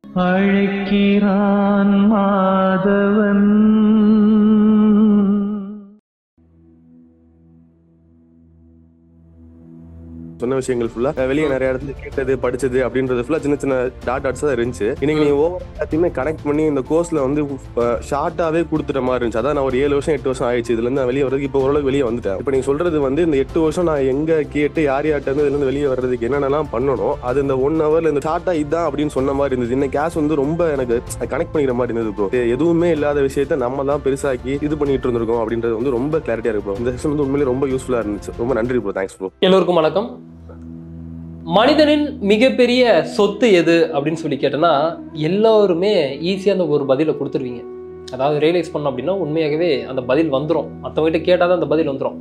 அழைக்கிறான் மாதவன் சொன்ன விஷயங்கள் ஃபுல்லா வெளியே நிறைய இடத்துல கேட்டது படிச்சது அப்படின்றது ஃபுல்லா சின்ன சின்ன டாட் டாட்ஸ் தான் இருந்துச்சு இன்னைக்கு நீ ஓவர் எல்லாத்தையுமே கனெக்ட் பண்ணி இந்த கோர்ஸ்ல வந்து ஷார்ட்டாவே கொடுத்துட்ட மாதிரி இருந்துச்சு அதான் நான் ஒரு ஏழு வருஷம் எட்டு வருஷம் ஆயிடுச்சு இதுல இருந்து நான் வெளியே வரதுக்கு இப்போ ஓரளவுக்கு வெளியே வந்துட்டேன் இப்போ நீங்க சொல்றது வந்து இந்த எட்டு வருஷம் நான் எங்க கேட்டு யார் யார்ட்ட இருந்து இதுல இருந்து வெளியே வர்றதுக்கு என்னென்னலாம் பண்ணணும் அது இந்த ஒன் ஹவர்ல இந்த ஷார்ட்டா இதான் அப்படின்னு சொன்ன மாதிரி இருந்தது இந்த கேஸ் வந்து ரொம்ப எனக்கு கனெக்ட் பண்ணிக்கிற மாதிரி இருந்தது ப்ரோ எதுவுமே இல்லாத விஷயத்த நம்ம தான் பெருசாக்கி இது பண்ணிட்டு இருந்திருக்கோம் அப்படின்றது வந்து ரொம்ப கிளாரிட்டியா இருக்கு ப்ரோ இந்த செஷன் வந்து உண்மையிலேயே ரொம்ப யூஸ்ஃபுல்லா இருந்துச்சு ரொம்ப நன்றி ப்ரோ தேங்க்ஸ் ப்ரோ எல்லோருக்கும் வணக்கம் மனிதனின் மிகப்பெரிய சொத்து எது அப்படின்னு சொல்லி கேட்டோன்னா எல்லோருமே ஈஸியாக அந்த ஒரு பதிலை கொடுத்துருவீங்க அதாவது ரியலைஸ் பண்ணோம் அப்படின்னா உண்மையாகவே அந்த பதில் வந்துடும் மற்றவங்ககிட்ட கேட்டால் தான் அந்த பதில் வந்துடும்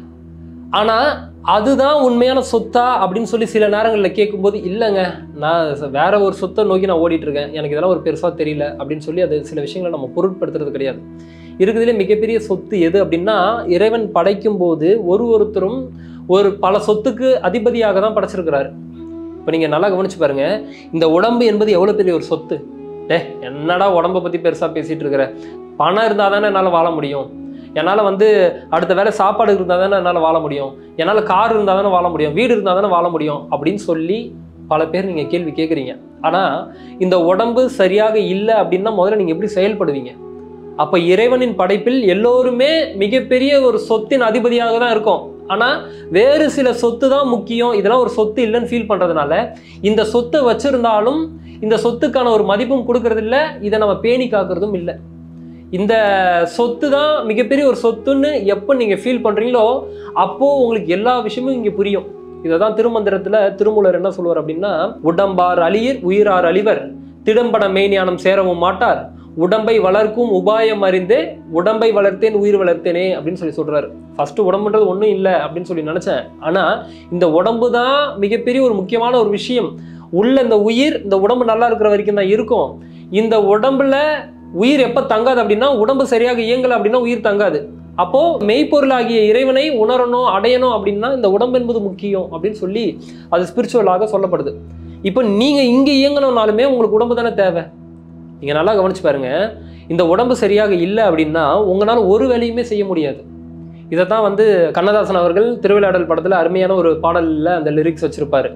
ஆனால் அதுதான் உண்மையான சொத்தா அப்படின்னு சொல்லி சில நேரங்களில் கேட்கும்போது இல்லைங்க நான் ச- வேற ஒரு சொத்தை நோக்கி நான் ஓடிட்டு இருக்கேன் எனக்கு இதெல்லாம் ஒரு பெருசாக தெரியல அப்படின்னு சொல்லி அது சில விஷயங்களை நம்ம பொருட்படுத்துறது கிடையாது இருக்கிறதுலே மிகப்பெரிய சொத்து எது அப்படின்னா இறைவன் படைக்கும் போது ஒரு ஒருத்தரும் ஒரு பல சொத்துக்கு அதிபதியாக தான் படைச்சிருக்கிறாரு இப்போ நீங்கள் நல்லா கவனிச்சு பாருங்க இந்த உடம்பு என்பது எவ்வளோ பெரிய ஒரு சொத்து டே என்னடா உடம்பை பற்றி பெருசாக பேசிகிட்டு இருக்கிற பணம் இருந்தால் தானே என்னால் வாழ முடியும் என்னால் வந்து அடுத்த வேலை சாப்பாடு இருந்தால் தானே என்னால் வாழ முடியும் என்னால் கார் இருந்தால் தானே வாழ முடியும் வீடு இருந்தால் தானே வாழ முடியும் அப்படின்னு சொல்லி பல பேர் நீங்கள் கேள்வி கேட்குறீங்க ஆனால் இந்த உடம்பு சரியாக இல்லை அப்படின்னா முதல்ல நீங்கள் எப்படி செயல்படுவீங்க அப்போ இறைவனின் படைப்பில் எல்லோருமே மிகப்பெரிய ஒரு சொத்தின் அதிபதியாக தான் இருக்கும் ஆனால் வேறு சில சொத்து தான் முக்கியம் இதெல்லாம் ஒரு சொத்து இல்லைன்னு ஃபீல் பண்ணுறதுனால இந்த சொத்தை வச்சிருந்தாலும் இந்த சொத்துக்கான ஒரு மதிப்பும் கொடுக்கறது இல்ல இதை நம்ம பேணி காக்கிறதும் இல்லை இந்த சொத்து தான் மிகப்பெரிய ஒரு சொத்துன்னு எப்போ நீங்கள் ஃபீல் பண்ணுறீங்களோ அப்போது உங்களுக்கு எல்லா விஷயமும் இங்கே புரியும் இதை தான் திருமந்திரத்தில் திருமூலர் என்ன சொல்லுவார் அப்படின்னா உடம்பார் அழியர் உயிரார் அழிவர் திடம்பட மெய்ஞானம் சேரவும் மாட்டார் உடம்பை வளர்க்கும் உபாயம் அறிந்தே உடம்பை வளர்த்தேன் உயிர் வளர்த்தேனே அப்படின்னு சொல்லி சொல்றாரு ஃபர்ஸ்ட் உடம்புன்றது ஒன்றும் இல்லை அப்படின்னு சொல்லி நினைச்சேன் ஆனா இந்த உடம்பு தான் மிகப்பெரிய ஒரு முக்கியமான ஒரு விஷயம் உள்ள இந்த உயிர் இந்த உடம்பு நல்லா இருக்கிற வரைக்கும் தான் இருக்கும் இந்த உடம்புல உயிர் எப்ப தங்காது அப்படின்னா உடம்பு சரியாக இயங்கல அப்படின்னா உயிர் தங்காது அப்போ மெய்ப்பொருளாகிய இறைவனை உணரணும் அடையணும் அப்படின்னா இந்த உடம்பு என்பது முக்கியம் அப்படின்னு சொல்லி அது ஸ்பிரிச்சுவலாக சொல்லப்படுது இப்போ நீங்க இங்க இயங்கணும்னாலுமே உங்களுக்கு உடம்பு தானே தேவை நீங்க நல்லா கவனிச்சு பாருங்க இந்த உடம்பு சரியாக இல்லை அப்படின்னா உங்களால் ஒரு வேலையுமே செய்ய முடியாது இதை தான் வந்து கண்ணதாசன் அவர்கள் திருவிளையாடல் படத்தில் அருமையான ஒரு பாடலில் அந்த லிரிக்ஸ் வச்சிருப்பாரு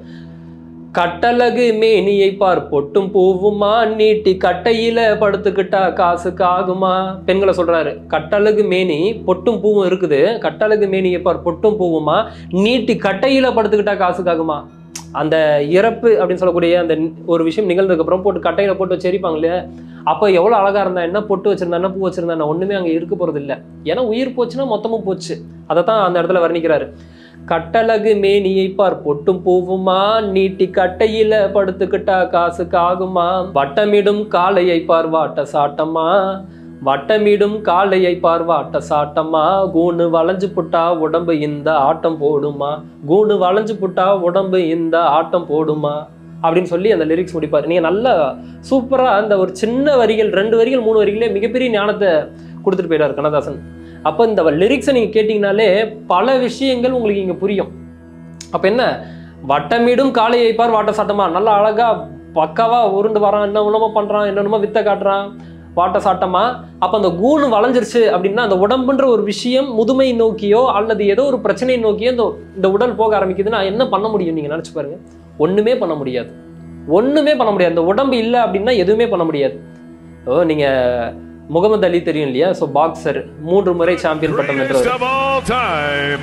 கட்டழகு மேனியை பார் பொட்டும் பூவுமா நீட்டி கட்டையில படுத்துக்கிட்டா காசுக்கு ஆகுமா பெண்களை சொல்றாரு கட்டழகு மேனி பொட்டும் பூவும் இருக்குது கட்டழகு மேனியை பார் பொட்டும் பூவுமா நீட்டி கட்டையில படுத்துக்கிட்டா காசுக்கு ஆகுமா அந்த இறப்பு அப்படின்னு சொல்லக்கூடிய அந்த ஒரு விஷயம் நிகழ்ந்ததுக்கு அப்புறம் போட்டு கட்டையில போட்டு வச்சு எரிப்பாங்க இல்லையா அப்போ எவ்வளோ அழகா இருந்தா என்ன பொட்டு வச்சிருந்தா என்ன பூ வச்சிருந்தா என்ன ஒண்ணுமே அங்கே இருக்க போறது இல்லை ஏன்னா உயிர் போச்சுன்னா மொத்தமும் போச்சு அதை தான் அந்த இடத்துல வர்ணிக்கிறாரு கட்டழகு மேனியை பார் பொட்டும் பூவுமா நீட்டி கட்டையில படுத்துக்கிட்டா காசுக்கு ஆகுமா வட்டமிடும் காளையை பார் வாட்ட சாட்டமா வட்டமிடும் காளையை பார் வாட்ட சாட்டமா கூணு வளைஞ்சு புட்டா உடம்பு இந்த ஆட்டம் போடுமா கூணு வளைஞ்சு புட்டா உடம்பு இந்த ஆட்டம் போடுமா அப்படின்னு சொல்லி அந்த லிரிக்ஸ் முடிப்பார் நீங்க நல்லா சூப்பரா அந்த ஒரு சின்ன வரிகள் ரெண்டு வரிகள் மூணு வரிகளே மிகப்பெரிய ஞானத்தை கொடுத்துட்டு போயிட்டார் கண்ணதாசன் அப்போ இந்த லிரிக்ஸை நீங்கள் கேட்டிங்கனாலே பல விஷயங்கள் உங்களுக்கு இங்கே புரியும் அப்போ என்ன வட்டமிடும் காளையை பார் வாட்ட சாட்டமா நல்லா அழகா பக்காவா உருண்டு வரான் என்ன என்னமோ பண்ணுறான் என்னென்னமோ வித்த காட்டுறான் வாட்ட சாட்டமா அப்போ அந்த கூணு வளைஞ்சிருச்சு அப்படின்னா அந்த உடம்புன்ற ஒரு விஷயம் முதுமை நோக்கியோ அல்லது ஏதோ ஒரு பிரச்சனையை நோக்கியோ இந்த இந்த உடல் போக ஆரம்பிக்குதுன்னா என்ன பண்ண முடியும் நீங்கள் நினச்சி பாருங்க ஒன்றுமே பண்ண முடியாது ஒன்றுமே பண்ண முடியாது இந்த உடம்பு இல்லை அப்படின்னா எதுவுமே பண்ண முடியாது ஓ நீங்கள் முகமது அலி தெரியும் இல்லையா ஸோ பாக்ஸர் மூன்று முறை சாம்பியன் பட்டம் Greatest வென்றவர் of all time,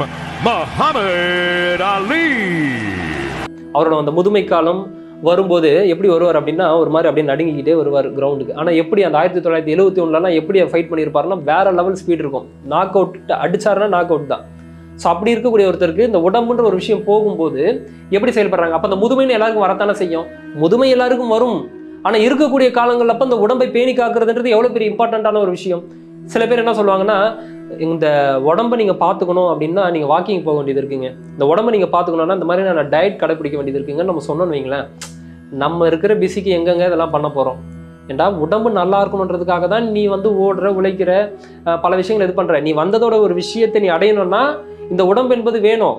Muhammad Ali. அவரோட அந்த முதுமை காலம் வரும்போது எப்படி வருவார் அப்படின்னா ஒரு மாதிரி அப்படியே நடுங்கிக்கிட்டே வருவார் கிரவுண்டுக்கு ஆனால் எப்படி அந்த ஆயிரத்தி தொள்ளாயிரத்தி எழுபத்தி ஒன்றுலலாம் எப்படி ஃபைட் பண்ணியிருப்பாருன்னா வேற லெவல் ஸ்பீட் இருக்கும் நாக் அவுட் அடிச்சாருன்னா நாக் அவுட் தான் ஸோ அப்படி இருக்கக்கூடிய ஒருத்தருக்கு இந்த உடம்புன்ற ஒரு விஷயம் போகும்போது எப்படி செயல்படுறாங்க அப்போ அந்த முதுமைன்னு எல்லாருக்கும் வரத்தானே செய்யும் முதுமை எல்லாருக்கும் வரும் ஆனால் இருக்கக்கூடிய காலங்கள்ல அப்போ இந்த உடம்பை பேணி காக்கிறதுன்றது எவ்வளோ பெரிய இம்பார்ட்டண்ட்டான ஒரு விஷயம் சில பேர் என்ன சொல்லுவாங்கன்னா இந்த உடம்பை நீங்கள் பார்த்துக்கணும் அப்படின்னா நீங்கள் வாக்கிங் போக வேண்டியது இருக்குங்க இந்த உடம்பை நீங்கள் பார்த்துக்கணும்னா இந்த மாதிரி நான் டயட் கடைப்பிடிக்க வேண்டியது இருக்குங்கன்னு நம்ம சொன்னோன்னு வைங்களேன் நம்ம இருக்கிற பிஸிக்கு எங்கெங்க இதெல்லாம் பண்ண போகிறோம் ஏண்டா உடம்பு நல்லா இருக்கணுன்றதுக்காக தான் நீ வந்து ஓடுற உழைக்கிற அஹ், பல விஷயங்கள் இது பண்ணுற நீ வந்ததோட ஒரு விஷயத்தை நீ அடையணும்னா இந்த உடம்பு என்பது வேணும்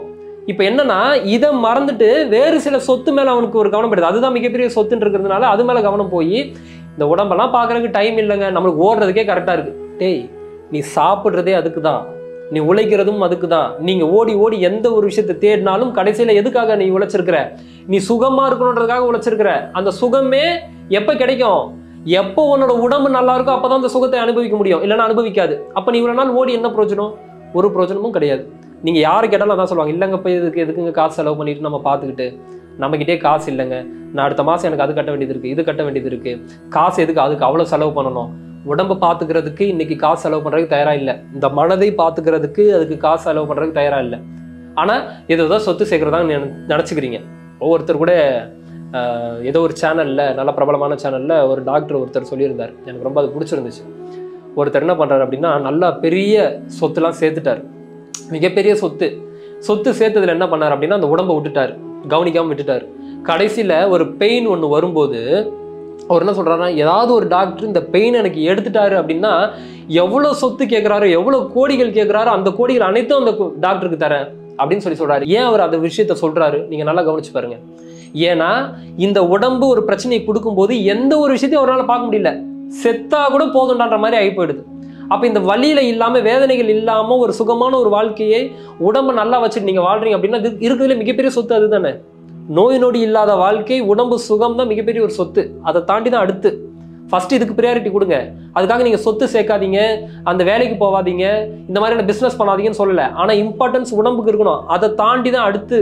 இப்போ என்னன்னா இதை மறந்துட்டு வேறு சில சொத்து மேல அவனுக்கு ஒரு கவனம் போயிடுது அதுதான் மிகப்பெரிய சொத்துன்னு இருக்கிறதுனால அது மேல கவனம் போய் இந்த உடம்பெல்லாம் பார்க்கறதுக்கு டைம் இல்லைங்க நம்மளுக்கு ஓடுறதுக்கே கரெக்டா இருக்கு டேய் நீ சாப்பிட்றதே அதுக்கு தான் நீ உழைக்கிறதும் அதுக்கு தான் நீங்க ஓடி ஓடி எந்த ஒரு விஷயத்தை தேடினாலும் கடைசியில எதுக்காக நீ உழைச்சிருக்கிற நீ சுகமா இருக்கணுன்றதுக்காக உழைச்சிருக்கிற அந்த சுகமே எப்ப கிடைக்கும் எப்போ உன்னோட உடம்பு நல்லா இருக்கோ அப்பதான் அந்த சுகத்தை அனுபவிக்க முடியும் இல்லைன்னா அனுபவிக்காது அப்ப நீ இவ்வளவு நாள் ஓடி என்ன பிரயோஜனம் ஒரு பிரயோஜனமும் கிடையாது நீங்க யாரு கேட்டாலும் அதான் சொல்லுவாங்க இல்லைங்க போய் இதுக்கு எதுக்குங்க காசு செலவு பண்ணிட்டு நம்ம பார்த்துக்கிட்டு நம்மகிட்டே காசு இல்லைங்க நான் அடுத்த மாசம் எனக்கு அது கட்ட வேண்டியது இருக்கு இது கட்ட வேண்டியது இருக்கு காசு எதுக்கு அதுக்கு அவ்வளவு செலவு பண்ணணும் உடம்பை பார்த்துக்கிறதுக்கு இன்னைக்கு காசு செலவு பண்றதுக்கு தயாரா இல்லை இந்த மனதை பார்த்துக்கிறதுக்கு அதுக்கு காசு செலவு பண்றதுக்கு தயாரா இல்லை ஆனா ஏதோ ஏதோ சொத்து சேர்க்கறதா நினைச்சுக்கிறீங்க ஒவ்வொருத்தர் கூட ஆஹ், ஏதோ ஒரு சேனல்ல நல்ல பிரபலமான சேனல்ல ஒரு டாக்டர் ஒருத்தர் சொல்லியிருந்தார் எனக்கு ரொம்ப அது பிடிச்சிருந்துச்சு ஒருத்தர் என்ன பண்றாரு அப்படின்னா நல்லா பெரிய சொத்துலாம் சேர்த்துட்டார் மிகப்பெரிய சொத்து சொத்து சேர்த்ததுல என்ன பண்ணார் அப்படின்னா அந்த உடம்பை விட்டுட்டார் கவனிக்காம விட்டுட்டார் கடைசியில ஒரு பெயின் ஒன்று வரும்போது அவர் என்ன சொல்றாருன்னா ஏதாவது ஒரு டாக்டர் இந்த பெயின் எனக்கு எடுத்துட்டாரு அப்படின்னா எவ்வளவு சொத்து கேட்குறாரோ எவ்வளவு கோடிகள் கேட்குறாரோ அந்த கோடிகள் அனைத்தும் அந்த கு- டாக்டருக்கு தரேன் அப்படின்னு சொல்லி சொல்றாரு ஏன் அவர் அந்த விஷயத்த சொல்றாரு நீங்க நல்லா கவனிச்சு பாருங்க ஏன்னா இந்த உடம்பு ஒரு பிரச்சனையை கொடுக்கும்போது எந்த ஒரு விஷயத்தையும் அவரால் பார்க்க முடியல செத்தா கூட போதும்டான்ற மாதிரி ஆகி போயிடுது அப்ப இந்த வலியில இல்லாம வேதனைகள் இல்லாம ஒரு சுகமான ஒரு வாழ்க்கையை உடம்பை நல்லா வச்சுட்டு நீங்க வாழ்றீங்க அப்படின்னா இது இருக்கிறதுல மிகப்பெரிய சொத்து அதுதானே நோய் நொடி இல்லாத வாழ்க்கை உடம்பு சுகம் தான் மிகப்பெரிய ஒரு சொத்து அதை தாண்டி தான் அடுத்து ஃபர்ஸ்ட் இதுக்கு ப்ரியாரிட்டி கொடுங்க அதுக்காக நீங்க சொத்து சேர்க்காதீங்க அந்த வேலைக்கு போகாதீங்க இந்த மாதிரியான பிசினஸ் பண்ணாதீங்கன்னு சொல்லல ஆனா இம்பார்ட்டன்ஸ் உடம்புக்கு இருக்கணும் அதை தாண்டி தான் அடுத்து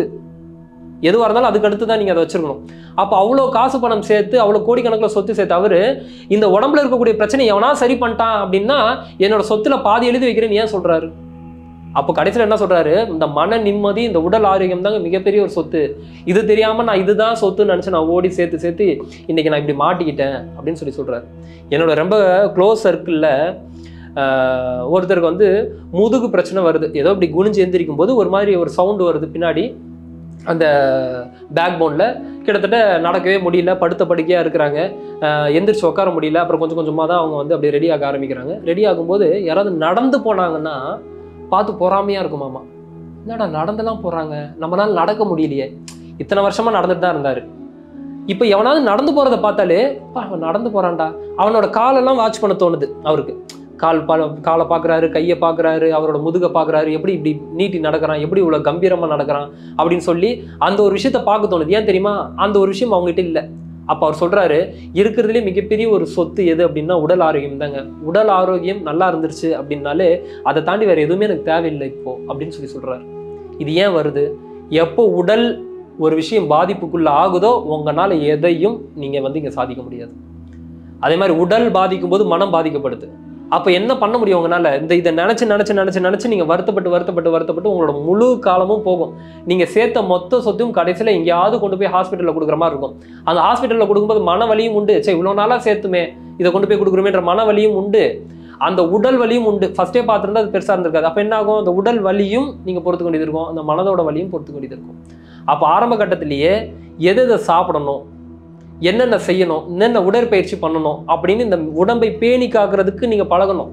எதுவாக இருந்தாலும் அதுக்கு அடுத்து தான் நீங்கள் அதை வச்சிருக்கணும் அப்போ அவ்வளோ காசு பணம் சேர்த்து அவ்வளோ கோடிக்கணக்கில் சொத்து சேர்த்து அவர் இந்த உடம்புல இருக்கக்கூடிய பிரச்சனை எவனா சரி பண்ணிட்டான் அப்படின்னா என்னோட சொத்துல பாதி எழுதி வைக்கிறேன்னு ஏன் சொல்றாரு அப்போ கடைசியில் என்ன சொல்றாரு இந்த மன நிம்மதி இந்த உடல் ஆரோக்கியம் தாங்க மிகப்பெரிய ஒரு சொத்து இது தெரியாம நான் இதுதான் சொத்துன்னு நினச்சி நான் ஓடி சேர்த்து சேர்த்து இன்னைக்கு நான் இப்படி மாட்டிக்கிட்டேன் அப்படின்னு சொல்லி சொல்றாரு என்னோட ரொம்ப க்ளோஸ் சர்க்கிளில் ஒருத்தருக்கு வந்து முதுகு பிரச்சனை வருது ஏதோ இப்படி குனிஞ்சு எந்திரிக்கும் போது ஒரு மாதிரி ஒரு சவுண்டு வருது பின்னாடி அந்த பேக் போனில் கிட்டத்தட்ட நடக்கவே முடியல படுத்த படுக்கையாக இருக்கிறாங்க ஆஹ் எந்திரிச்சு உட்கார முடியல அப்புறம் கொஞ்சம் கொஞ்சமாக தான் அவங்க வந்து அப்படியே ரெடி ஆக ஆரம்பிக்கிறாங்க ரெடி ஆகும்போது யாராவது நடந்து போனாங்கன்னா பார்த்து பொறாமையாக இருக்குமாமா என்னடா நடந்தெல்லாம் போகிறாங்க நம்மளால நடக்க முடியலையே இத்தனை வருஷமாக நடந்துட்டு தான் இருந்தார் இப்போ எவனாவது நடந்து போகிறத பார்த்தாலே "பா, அவன் நடந்து போகிறான்டா அவனோட காலெல்லாம் வாட்ச் பண்ண தோணுது அவருக்கு கால் பா காலை பார்க்குறாரு கையை பார்க்குறாரு அவரோட முதுகை பார்க்குறாரு எப்படி இப்படி நீட்டி நடக்கிறான் எப்படி இவ்வளோ கம்பீரமாக நடக்கிறான் அப்படின்னு சொல்லி அந்த ஒரு விஷயத்த பார்க்க தோணுது ஏன் தெரியுமா அந்த ஒரு விஷயம் அவங்ககிட்ட இல்லை அப்போ அவர் சொல்றாரு இருக்கிறதுலே மிகப்பெரிய ஒரு சொத்து எது அப்படின்னா உடல் ஆரோக்கியம் தாங்க உடல் ஆரோக்கியம் நல்லா இருந்துருச்சு அப்படின்னாலே அதை தாண்டி வேற எதுவுமே எனக்கு தேவையில்லை இப்போ அப்படின்னு சொல்லி சொல்றாரு இது ஏன் வருது எப்போ உடல் ஒரு விஷயம் பாதிப்புக்குள்ள ஆகுதோ உங்களால எதையும் நீங்க வந்து இங்க சாதிக்க முடியாது அதே மாதிரி உடல் பாதிக்கும் போது மனம் பாதிக்கப்படுது அப்ப என்ன பண்ண முடியும் உங்களால இந்த இதை நினைச்சு நினைச்சு நினைச்சு நினைச்சு நீங்க வருத்தப்பட்டு வருத்தப்பட்டு வருத்தப்பட்டு உங்களோட முழு காலமும் போகும் நீங்க சேர்த்த மொத்த சொத்தையும் கடைசியில எங்கேயாவது கொண்டு போய் ஹாஸ்பிட்டல்ல கொடுக்குற மாதிரி இருக்கும் அந்த ஹாஸ்பிட்டல்ல கொடுக்கும்போது மன வலியும் உண்டு சரி இவ்வளவு நாளா சேர்த்துமே இதை கொண்டு போய் கொடுக்குறோமேன்ற மன வலியும் உண்டு அந்த உடல் வலியும் உண்டு ஃபர்ஸ்டே பார்த்துருந்தா அது பெருசா இருந்திருக்காது அப்ப என்ன ஆகும் அந்த உடல் வலியும் நீங்க பொறுத்து வேண்டியது இருக்கும் அந்த மனதோட வலியும் பொறுத்து வேண்டியது இருக்கும் அப்ப ஆரம்ப கட்டத்திலேயே எதை எதை சாப்பிடணும் என்னென்ன செய்யணும் என்னென்ன உடற்பயிற்சி பண்ணணும் அப்படின்னு இந்த உடம்பை பேணி காக்கிறதுக்கு நீங்க பழகணும்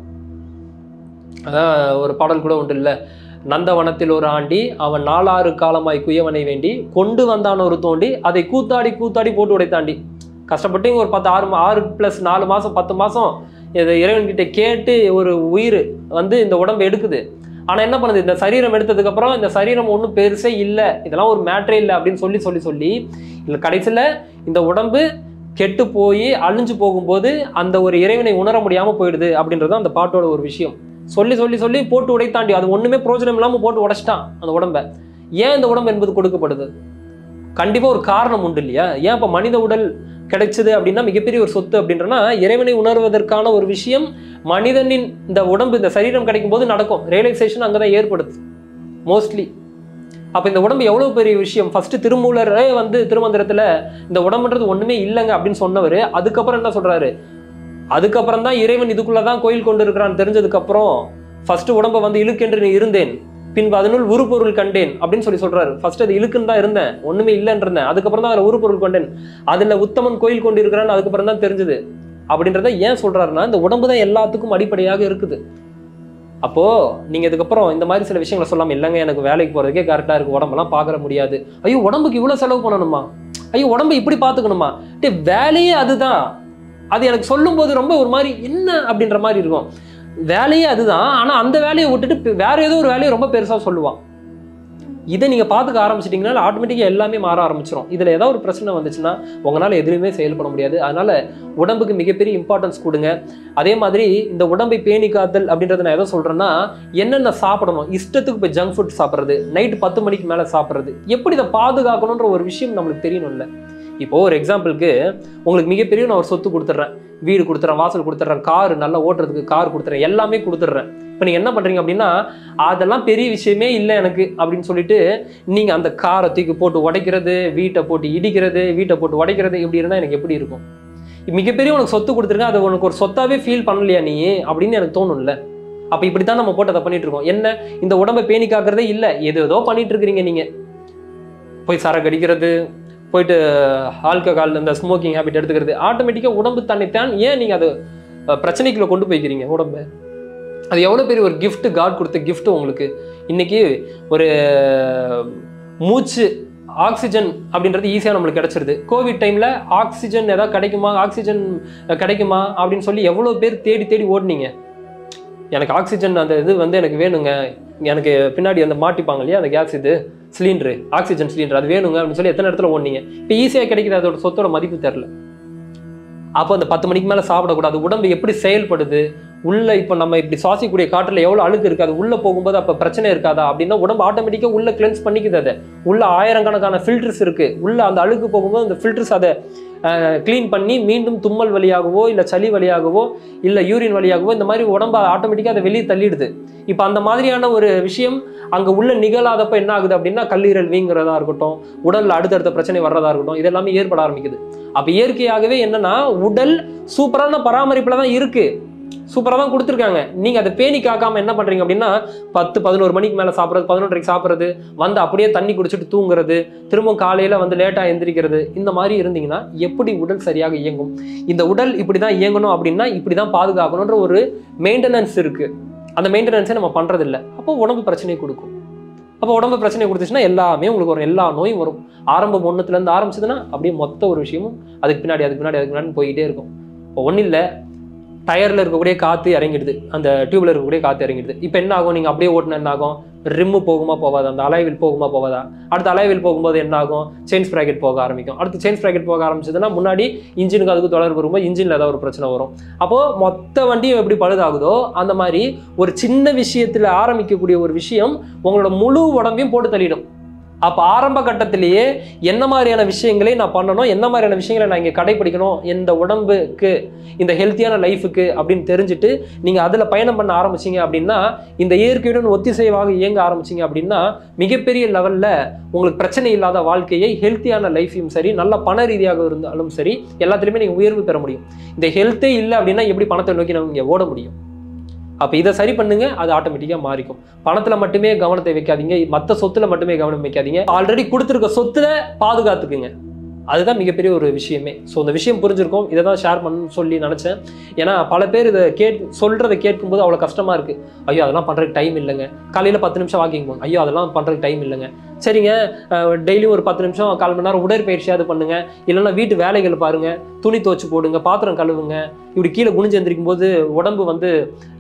அதான் ஒரு பாடல் கூட உண்டு இல்ல நந்தவனத்தில் ஒரு ஆண்டி அவன் நாலாறு காலமாய் குயவனை வேண்டி கொண்டு வந்தான் ஒரு தோண்டி அதை கூத்தாடி கூத்தாடி போட்டு உடைத்தாண்டி கஷ்டப்பட்டு இங்க ஒரு பத்து ஆறு மா- ஆறு ப்ளஸ் நாலு மாசம் பத்து மாசம் இதை இறைவன்கிட்ட கேட்டு ஒரு உயிர் வந்து இந்த உடம்பு எடுக்குது ஆனா என்ன பண்ணுது இந்த சரீரம் எடுத்ததுக்கு அப்புறம் இந்த சரீரம் ஒன்றும் பெருசே இல்லை இதெல்லாம் ஒரு மேட்ரே இல்லை அப்படின்னு சொல்லி சொல்லி சொல்லி இல்லை கடைசியில இந்த உடம்பு கெட்டு போய் அழிஞ்சு போகும்போது அந்த ஒரு இறைவனை உணர முடியாம போயிடுது அப்படின்றது அந்த பாட்டோட ஒரு விஷயம் சொல்லி சொல்லி சொல்லி போட்டு உடைத்தாண்டி அது ஒண்ணுமே பிரயோஜனம் இல்லாம போட்டு உடைச்சிட்டான் அந்த உடம்ப ஏன் இந்த உடம்பு என்பது கொடுக்கப்படுது கண்டிப்பா ஒரு காரணம் உண்டு இல்லையா ஏன் இப்ப மனித உடல் கிடைச்சது அப்படின்னா மிகப்பெரிய ஒரு சொத்து அப்படின்றனா இறைவனை உணர்வதற்கான ஒரு விஷயம் மனிதனின் இந்த உடம்பு இந்த சரீரம் கிடைக்கும் போது நடக்கும் ரியலைசேஷன் அங்கதான் ஏற்படுது மோஸ்ட்லி அப்ப இந்த உடம்பு எவ்வளவு பெரிய விஷயம் ஃபர்ஸ்ட் திருமூலரே வந்து திருமந்திரத்துல இந்த உடம்புன்றது ஒண்ணுமே இல்லைங்க அப்படின்னு சொன்னவர் அதுக்கப்புறம் என்ன சொல்றாரு அதுக்கப்புறம் தான் இறைவன் இதுக்குள்ளதான் கோயில் கொண்டு இருக்கிறான் தெரிஞ்சதுக்கு அப்புறம் ஃபர்ஸ்ட் உடம்ப வந்து இழுக்கென்று நீ இருந்தேன் பின்பு அதனுள் உருப்பொருள் கண்டேன் அப்படின்னு சொல்லி சொல்றாரு ஃபர்ஸ்ட் அது இழுக்குன்னு தான் இருந்தேன் ஒண்ணுமே இல்லைன்னு இருந்தேன் அதுக்கப்புறம் தான் அதுல உருப்பொருள் கொண்டேன் அதுல உத்தமன் கோயில் கொண்டு இருக்கிறான்னு அதுக்கப்புறம் தான் தெரிஞ்சது அப்படின்றத ஏன் சொல்றாருன்னா இந்த உடம்பு தான் எல்லாத்துக்கும் அடிப்படையாக இருக்குது அப்போது நீங்கள் இதுக்கப்புறம் இந்த மாதிரி சில விஷயங்களை சொல்லாமல் இல்லைங்க எனக்கு வேலைக்கு போகிறதுக்கே கரெக்டாக இருக்குது உடம்பெல்லாம் பார்க்கற முடியாது ஐயோ உடம்புக்கு இவ்வளோ செலவு பண்ணணுமா ஐயோ உடம்பை இப்படி பார்த்துக்கணுமா டே வேலையே அதுதான் அது எனக்கு சொல்லும்போது ரொம்ப ஒரு மாதிரி என்ன அப்படின்ற மாதிரி இருக்கும் வேலையே அதுதான் ஆனால் அந்த வேலையை விட்டுட்டு பி- வேற ஏதோ ஒரு வேலையை ரொம்ப பெருசாக சொல்லுவான் இதை நீங்கள் பார்த்துக்க ஆரம்பிச்சிட்டிங்கன்னா ஆட்டோமேட்டிக்காக எல்லாமே மாற ஆரம்பிச்சிடும் இதில் ஏதாவது ஒரு பிரச்சனை வந்துச்சுன்னா உங்களால் எதுலையுமே செயல்பட முடியாது அதனால் உடம்புக்கு மிகப்பெரிய இம்பார்ட்டன்ஸ் கொடுங்க அதே மாதிரி இந்த உடம்பை பேணி காத்தல் அப்படின்றத நான் எதை சொல்கிறேன்னா என்னென்ன சாப்பிடணும் இஷ்டத்துக்கு போய் ஜங்க் ஃபுட் சாப்பிட்றது நைட்டு பத்து மணிக்கு மேலே சாப்பிட்றது எப்படி இதை பாதுகாக்கணுன்ற ஒரு விஷயம் நம்மளுக்கு தெரியணும்ல இப்போ ஒரு எக்ஸாம்பிளுக்கு உங்களுக்கு மிகப்பெரிய நான் ஒரு சொத்து கொடுத்துட்றேன் வீடு கொடுத்துறேன் வாசல் கொடுத்துட்றேன் கார் நல்லா ஓட்டுறதுக்கு கார் கொடுத்துறேன் எல்லாமே கொடுத்துட்றேன் இப்போ நீங்கள் என்ன பண்ணுறீங்க அப்படின்னா அதெல்லாம் பெரிய விஷயமே இல்லை எனக்கு அப்படின்னு சொல்லிட்டு நீங்கள் அந்த காரை தூக்கி போட்டு உடைக்கிறது வீட்டை போட்டு இடிக்கிறது வீட்டை போட்டு உடைக்கிறது இப்படி இருந்தால் எனக்கு எப்படி இருக்கும் மிகப்பெரிய உனக்கு சொத்து கொடுத்துருக்கேன் அது உனக்கு ஒரு சொத்தாவே ஃபீல் பண்ணலையா நீ அப்படின்னு எனக்கு தோணும்ல அப்போ இப்படி தான் நம்ம போட்டு அதை பண்ணிட்டு இருக்கோம் என்ன இந்த உடம்பை பேணி காக்கிறதே இல்லை எது ஏதோ பண்ணிட்டு இருக்கிறீங்க நீங்கள் போய் சரக்கு அடிக்கிறது போயிட்டு ஆல்கஹால் இந்த ஸ்மோக்கிங் ஹேபிட் எடுத்துக்கிறது ஆட்டோமேட்டிக்காக உடம்பு தன்னைத்தான் ஏன் நீங்கள் அது அஹ், பிரச்சனைக்குள்ள கொண்டு போய்க்கிறீங்க உடம்பை அது எவ்வளோ பெரிய ஒரு gift காட் கொடுத்த gift உங்களுக்கு இன்னைக்கு ஒரு மூச்சு ஆக்சிஜன் அப்படின்றது ஈஸியாக நம்மளுக்கு கிடைச்சிருது கோவிட் டைமில் ஆக்சிஜன் ஏதாவது கிடைக்குமா ஆக்சிஜன் கிடைக்குமா அப்படின்னு சொல்லி எவ்வளோ பேர் தேடி தேடி ஓடுனீங்க எனக்கு ஆக்சிஜன் அந்த இது வந்து எனக்கு வேணுங்க எனக்கு பின்னாடி அந்த மாட்டிப்பாங்க இல்லையா அந்த கேஸ் இது சிலிண்டரு ஆக்சிஜன் சிலிண்டர் அது வேணுங்க அப்படின்னு சொல்லி எத்தனை இடத்துல ஓடுனீங்க இப்போ ஈஸியாக கிடைக்குது அதோட சொத்தோட மதிப்பு தெரில அப்போ அந்த பத்து மணிக்கு மேலே சாப்பிடக்கூடாது உடம்பு எப்படி செயல்படுது உள்ள இப்போ நம்ம இப்படி சுவாசிக்கக்கூடிய காற்றுல எவ்வளோ அழுக்கு இருக்கு அது உள்ள போகும்போது அப்போ பிரச்சனை இருக்காதா அப்படின்னா உடம்பு ஆட்டோமேட்டிக்காக உள்ள கிளென்ஸ் பண்ணிக்குது அதை உள்ள ஆயிரக்கணக்கான ஃபில்டர்ஸ் இருக்கு உள்ள அந்த அழுக்கு போகும்போது அந்த ஃபில்டர்ஸ் அதை க்ளீன் பண்ணி மீண்டும் தும்மல் வழியாகவோ இல்லை சளி வழியாகவோ இல்லை யூரின் வழியாகவோ இந்த மாதிரி உடம்பு ஆட்டோமேட்டிக்காக அதை வெளியே தள்ளிடுது இப்போ அந்த மாதிரியான ஒரு விஷயம் அங்கே உள்ள நிகழாதப்ப என்ன ஆகுது அப்படின்னா கல்லீரல் வீங்குறதா இருக்கட்டும் உடல்ல அடுத்தடுத்த பிரச்சனை வர்றதா இருக்கட்டும் இதெல்லாமே ஏற்பட ஆரம்பிக்குது அப்போ இயற்கையாகவே என்னன்னா உடல் சூப்பரான பராமரிப்புல தான் இருக்கு சூப்பராக தான் கொடுத்துருக்காங்க நீங்கள் அதை பேணி காக்காம என்ன பண்ணுறீங்க அப்படின்னா பத்து பதினோரு மணிக்கு மேலே சாப்பிட்றது பதினொன்றரைக்கு சாப்பிட்றது வந்து அப்படியே தண்ணி குடிச்சிட்டு தூங்குறது திரும்ப காலையில் வந்து லேட்டாக எந்திரிக்கிறது இந்த மாதிரி இருந்தீங்கன்னா எப்படி உடல் சரியாக இயங்கும் இந்த உடல் இப்படி தான் இயங்கணும் அப்படின்னா இப்படி தான் பாதுகாக்கணுன்ற ஒரு மெயின்டெனன்ஸ் இருக்குது அந்த மெயின்டெனன்ஸை நம்ம பண்ணுறதில்ல அப்போ உடம்பு பிரச்சனையை கொடுக்கும் அப்போ உடம்பு பிரச்சனை கொடுத்துச்சுன்னா எல்லாமே உங்களுக்கு வரும் எல்லா நோயும் வரும் ஆரம்பம் ஒன்றுத்துலேருந்து ஆரம்பிச்சதுன்னா அப்படியே மொத்த ஒரு விஷயமும் அதுக்கு பின்னாடி அதுக்கு பின்னாடி அதுக்கு பின்னாடி போயிட்டே இருக்கும் இப்போ ஒன்றும் இல்லை டயரில் இருக்கக்கூடிய காற்று இறங்கிடுது அந்த டியூப்ல இருக்கக்கூடிய காற்று இறங்கிடுது இப்போ என்ன ஆகும் நீங்கள் அப்படியே ஓட்டினா என்ன ஆகும் ரிம்மு போகுமா போகாதா அந்த அலைவில் போகுமா போகாதா அடுத்த அலைவில் போகும்போது என்ன ஆகும் செயின் ஸ்ப்ராக்கெட் போக ஆரம்பிக்கும் அடுத்து செயின் ஸ்ப்ராக்கெட் போக ஆரம்பிச்சதுன்னா முன்னாடி இன்ஜினுக்கு அதுக்கு தொடர்பு வரும்போது இன்ஜினில் ஏதாவது ஒரு பிரச்சனை வரும் அப்போது மொத்த வண்டியும் எப்படி பழுதாகுதோ அந்த மாதிரி ஒரு சின்ன விஷயத்தில் ஆரம்பிக்கக்கூடிய ஒரு விஷயம் உங்களோட முழு உடம்பையும் போட்டு தள்ளிடும் அப்போ ஆரம்ப கட்டத்திலேயே என்ன மாதிரியான விஷயங்களை நான் பண்ணணும் என்ன மாதிரியான விஷயங்களை நான் இங்கே கடைபிடிக்கணும் இந்த உடம்புக்கு இந்த ஹெல்த்தியான லைஃபுக்கு அப்படின்னு தெரிஞ்சுட்டு நீங்கள் அதில் பயணம் பண்ண ஆரம்பிச்சீங்க அப்படின்னா இந்த இயற்கையுடன் ஒத்திசைவாக இயங்க ஆரம்பிச்சீங்க அப்படின்னா மிகப்பெரிய லெவலில் உங்களுக்கு பிரச்சனை இல்லாத வாழ்க்கையை ஹெல்த்தியான லைஃபையும் சரி நல்ல பண ரீதியாக இருந்தாலும் சரி எல்லாத்துலேயுமே நீங்கள் உயர்வு பெற முடியும் இந்த ஹெல்த்தே இல்லை அப்படின்னா எப்படி பணத்தை நோக்கி நம்ம இங்கே ஓட முடியும் அப்போ இதை சரி பண்ணுங்க அது ஆட்டோமேட்டிக்காக மாறிக்கும் பணத்தில் மட்டுமே கவனத்தை வைக்காதீங்க மற்ற சொத்துல மட்டுமே கவனம் வைக்காதீங்க ஆல்ரெடி கொடுத்துருக்க சொத்துல பாதுகாத்துக்குங்க அதுதான் மிகப்பெரிய ஒரு விஷயமே ஸோ இந்த விஷயம் புரிஞ்சிருக்கும் இதை தான் ஷேர் பண்ணணும்னு சொல்லி நினச்சேன் ஏன்னா பல பேர் இதை கேட் சொல்கிறத கேட்கும்போது அவ்வளோ கஷ்டமாக இருக்குது ஐயோ அதெல்லாம் பண்ணுறதுக்கு டைம் இல்லைங்க காலையில் பத்து நிமிஷம் வாக்கிங் போகணும் ஐயோ அதெல்லாம் பண்ணுறதுக்கு டைம் இல்லைங்க சரிங்க டெய்லியும் ஒரு பத்து நிமிஷம் கால் மணி நேரம் உடற்பயிற்சியாவது பண்ணுங்க இல்லைன்னா வீட்டு வேலைகள் பாருங்க துணி துவச்சு போடுங்க பாத்திரம் கழுவுங்க இப்படி கீழே குனிஞ்சு எந்திரிக்கும் போது உடம்பு வந்து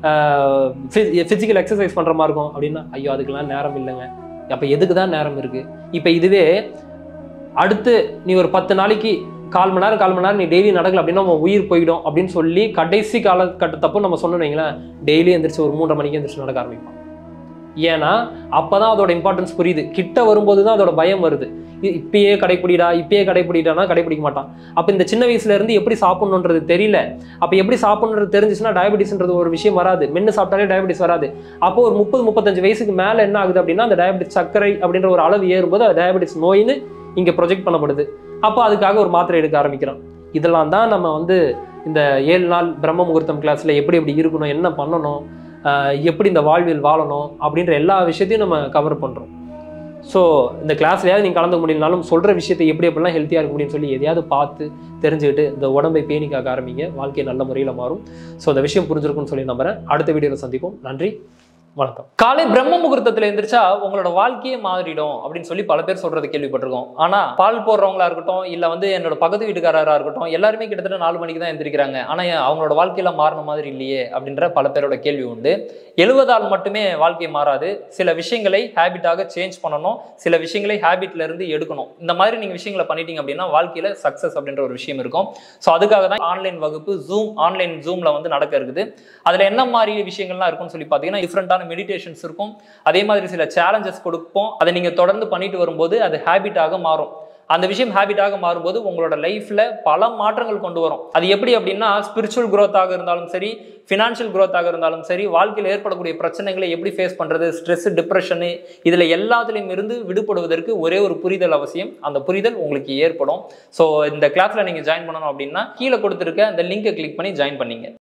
ஃபிசிக்கல் எக்ஸசைஸ் பண்ணுற மாதிரி இருக்கும் அப்படின்னா ஐயோ அதுக்கெல்லாம் நேரம் இல்லைங்க அப்போ எதுக்கு தான் நேரம் இருக்குது இப்போ இதுவே அடுத்து நீ ஒரு பத்து நாளைக்கு கால் மணி நேரம் கால் மணி நேரம் நீ டெய்லி நடக்கல அப்படின்னா நம்ம உயிர் போயிடும் அப்படின்னு சொல்லி கடைசி காலகட்டத்தப்போ நம்ம சொன்னோம் வைங்களேன் டெய்லி எந்திரிச்சு ஒரு மூன்றரை மணிக்கு எந்திரிச்சு நடக்க ஆரம்பிப்போம் ஏன்னா அப்பதான் அதோட இம்பார்ட்டன்ஸ் புரியுது கிட்ட வரும்போது தான் அதோட பயம் வருது இ- இப்பயே கடைப்பிடிடா இப்பயே கடைப்பிடிடானா கடைப்பிடிக்க மாட்டான் அப்போ இந்த சின்ன வயசுல இருந்து எப்படி சாப்பிடணுன்றது தெரியல அப்போ எப்படி சாப்பிடணுன்றது தெரிஞ்சுச்சுன்னா டயபெட்டிஸ்ன்றது ஒரு விஷயம் வராது மென்று சாப்பிட்டாலே டயபெட்டிஸ் வராது அப்போ ஒரு முப்பது முப்பத்தஞ்சு வயசுக்கு மேலே என்ன ஆகுது அப்படின்னா அந்த டயபெட்டிஸ் சர்க்கரை அப்படின்ற ஒரு அளவு ஏறும்போது அது டயபெட்டிஸ் நோயின்னு இங்கே ப்ரொஜெக்ட் பண்ணப்படுது அப்போ அதுக்காக ஒரு மாத்திரை எடுக்க ஆரம்பிக்கிறோம் இதெல்லாம் தான் நம்ம வந்து இந்த ஏழு நாள் பிரம்ம முகூர்த்தம் கிளாஸ்ல எப்படி எப்படி இருக்கணும் என்ன பண்ணணும் ஆஹ் எப்படி இந்த வாழ்வில் வாழணும் அப்படின்ற எல்லா விஷயத்தையும் நம்ம கவர் பண்ணுறோம் ஸோ இந்த கிளாஸ்லையாவது நீங்கள் கலந்துக்க முடியலனாலும் சொல்கிற விஷயத்தை எப்படி எப்படிலாம் ஹெல்த்தியாக இருக்க முடியும்னு சொல்லி எதையாவது பார்த்து தெரிஞ்சுக்கிட்டு இந்த உடம்பை பேணி காக்க ஆரம்பிங்க வாழ்க்கை நல்ல முறையில் மாறும் ஸோ இந்த விஷயம் புரிஞ்சிருக்கும்னு சொல்லி நம்புறேன் அடுத்த வீடியோவில் சந்திப்போம் நன்றி வணக்கம் காலை பிரம்ம முகூர்த்தத்துல எந்திரிச்சா உங்களோட வாழ்க்கையே மாறிடும் அப்படின்னு சொல்லி பல பேர் சொல்றது கேள்விப்பட்டிருக்கோம் ஆனா பால் போடுறவங்களா இருக்கட்டும் இல்ல வந்து என்னோட பக்கத்து வீட்டுக்காரரா இருக்கட்டும் எல்லாருமே கிட்டத்தட்ட நாலு மணிக்கு தான் எந்திரிக்கிறாங்க ஆனா ஏன் அவங்களோட வாழ்க்கையில மாறின மாதிரி இல்லையே அப்படின்ற பல பேரோட கேள்வி உண்டு எழுவதால் மட்டுமே வாழ்க்கை மாறாது சில விஷயங்களை ஹேபிட்டாக சேஞ்ச் பண்ணணும் சில விஷயங்களை ஹேபிட்ல இருந்து எடுக்கணும் இந்த மாதிரி நீங்க விஷயங்களை பண்ணிட்டீங்க அப்படின்னா வாழ்க்கையில சக்சஸ் அப்படின்ற ஒரு விஷயம் இருக்கும் ஸோ அதுக்காக தான் ஆன்லைன் வகுப்பு ஜூம் ஆன்லைன் ஜூம்ல வந்து நடக்க இருக்குது அதுல என்ன மாதிரி விஷயங்கள்லாம் இருக்கும்னு சொல்லி பார்த்தீங்கன்னா டிஃப்ரெண்டான மெடிடேஷன்ஸ் இருக்கும் அதே மாதிரி சில சேலஞ்சஸ் கொடுப்போம் அதை நீங்க தொடர்ந்து பண்ணிட்டு வரும்போது அது ஹேபிட்டாக மாறும் அந்த விஷயம் ஹேபிட்டாக மாறும்போது உங்களோட லைஃப்ல பல மாற்றங்கள் கொண்டு வரும் அது எப்படி அப்படின்னா ஸ்பிரிச்சுவல் growth-ஆக இருந்தாலும் சரி ஃபினான்ஷியல் growth-ஆக இருந்தாலும் சரி வாழ்க்கையில் ஏற்படக்கூடிய பிரச்சனைகளை எப்படி ஃபேஸ் பண்றது ஸ்ட்ரெஸ் டிப்ரெஷனு இதுல எல்லாத்துலேயும் இருந்து விடுபடுவதற்கு ஒரே ஒரு புரிதல் அவசியம் அந்த புரிதல் உங்களுக்கு ஏற்படும் ஸோ இந்த கிளாஸ்ல நீங்க ஜாயின் பண்ணணும் அப்படின்னா கீழே கொடுத்துருக்க அந்த லிங்கை கிளிக் பண்ணி ஜாயின் பண்ணீங்க